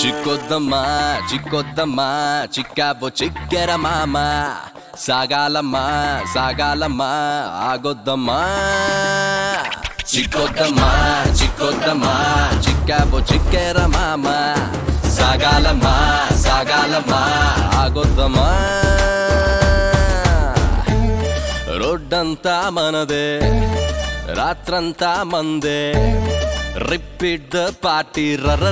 చిక్కొద్దమ్మా చిక్కొద్దమ్మా చిక్కాబో చిక్కెర మామ సాగాలమ్మా సాగాలమ్మా ఆగొద్దమ్మా చిక్కొద్దమ్మా చిక్కొద్దమ్మా చిక్కాబో చిక్కెర మామ సాగాలమ్మా సాగాలమ్మా ఆగొద్దమ్మా రోడ్డంతా మనదే రాత్రంతా మందే రిపీట్ ద పార్టీ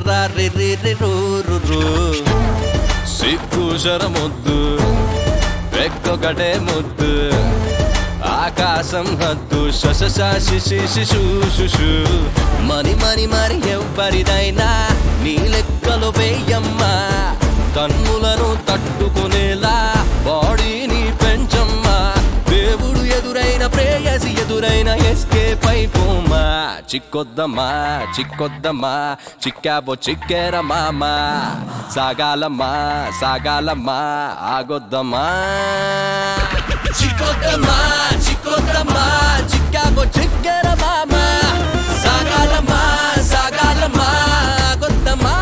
రర్రరు సిగ్గు శరమొద్దు పెక్కొకటే ముద్దు ఆకాశం హద్దు శశ శిశి శిశు శుషు మని మని మరి ఎవ్వరిదైనా నీ లెక్కలు వేయమ్మా కన్నులను తట్టుకునేలా బాడీని పెంచమ్మా దేవుడు ఎదురైన ప్రేయసి ఎదురైన ఎస్కేప్ అయిపోమా చిక్కొద్దమ్మా చిక్కొద్దమ్మా చిక్కాబో చిక్కేర మామ సాగాలమ్మా సాగాలమ్మా ఆగొద్దమ్మా చిక్కొద్దమ్మా చిక్కొద్దమ్మా చిక్కాబో చిక్కేర మామ సాగాలమ్మా సాగాలమ్మా ఆగొద్దమ్మా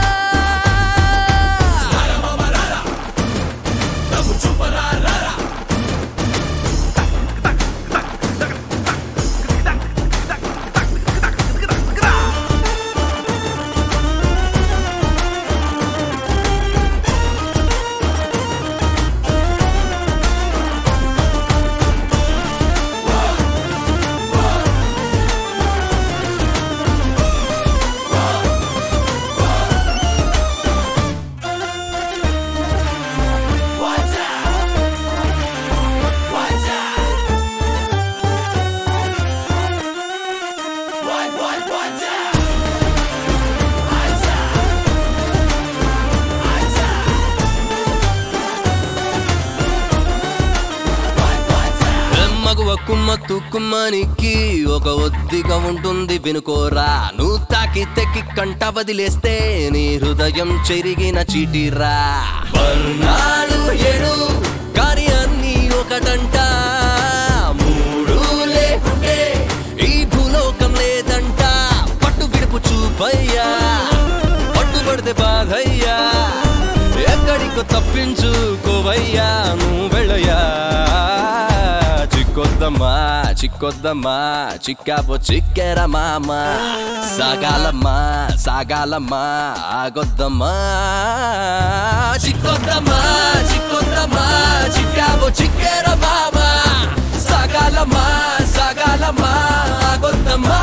మగువ కుమ్మ తుక్కుమ్మనికి ఒక ఒత్తిగా ఉంటుంది వినుకోరా నువ్వు తాకి తెక్కి కంట వదిలేస్తే నీ హృదయం చెరిగిన చీటిరా వర్ణాలు ఏడు కానీ అన్ని ఒకటంట మూడు లేకుంటే ఈ భూలోకం లేదంట పట్టు విడుపు చూపయ్యా పట్టుబడితే బాధయ్యా ఎక్కడికో తప్పించుకోవయ్యా నువ్వు వెళ్ళయ్యా చిక్కొద్దమ్మా చిక్కొద్దమ్మా చిక్కాపో చిక్కెర మామ సాగాలమ్మా సాగాలమ్మా ఆగొద్దమ్మా చిక్కొద్దమ్మా చిక్కొద్దమ్మా చిక్కాపో చిక్కెర మామ సాగాలమ్మా సాగాలమ్మా ఆగొద్దమ్మా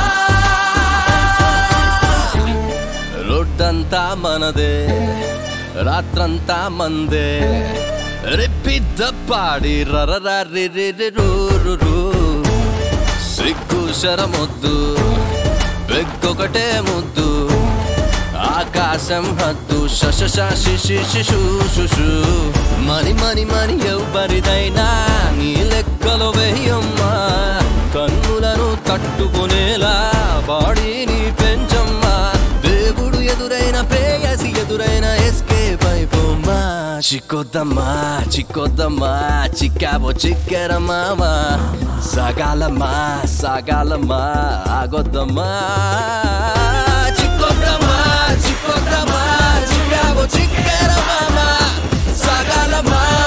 రోడ్డంతా మనదే రాత్రంతా మందే రిపిద్ద పాడి రరరు సిగ్గు శరమొద్దు బెగ్గొకటే ముద్దు ఆకాశం హద్దు శశ శిశి శిశు శుషు మని మని మని ఎవ్వరిదైనా నీ లెక్కలు వేయమ్మా కన్నులను తట్టుకునేలా బాడీని పెంచమ్మా దేవుడు ఎదురైన ప్రేయసి ఎదురైన ఎస్కేప్ అయిపోమ్మా చిక్కొద్దమ్మా చిక్కొద్దమ్మా చిక్కాబో చిక్కెర మామ సాగాలమ్మా సాగాలమ్మా ఆగొద్దమ్మా చిక్కొద్దమ్మా చిక్కొద్దమ్మా చిక్కాబో చిక్కెర మామ సాగాలమ్మా